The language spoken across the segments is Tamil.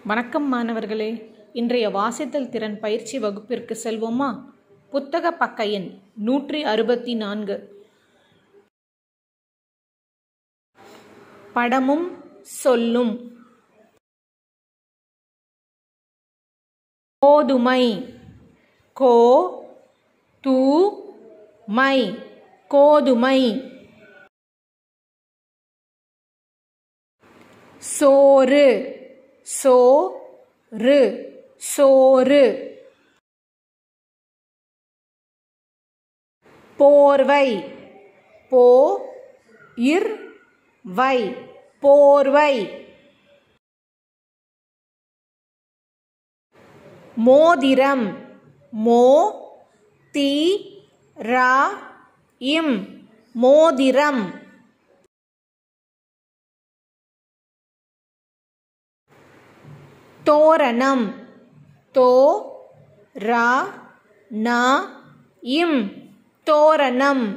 வணக்கம் மாணவர்களே இன்றைய வாசித்தல் திறன் பயிற்சி வகுப்பிற்கு செல்வோமா புத்தக பக்க எண் நூற்றி அறுபத்தி நான்கு படமும் சொல்லும் கோதுமை கோ து மை கோதுமை சோறு சோ ரு சோறு போர்வை போ இர் வை போர்வை மோதிரம் மோ தி ரா இம் மோதிரம் தோரணம் தோ ரா நா இம் தோரணம்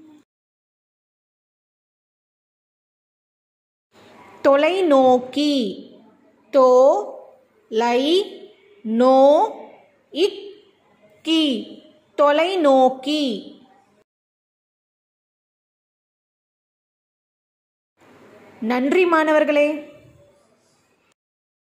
தொலைநோக்கி தோ லை நோ இக் கி தொலைநோக்கி நன்றி மாணவர்களே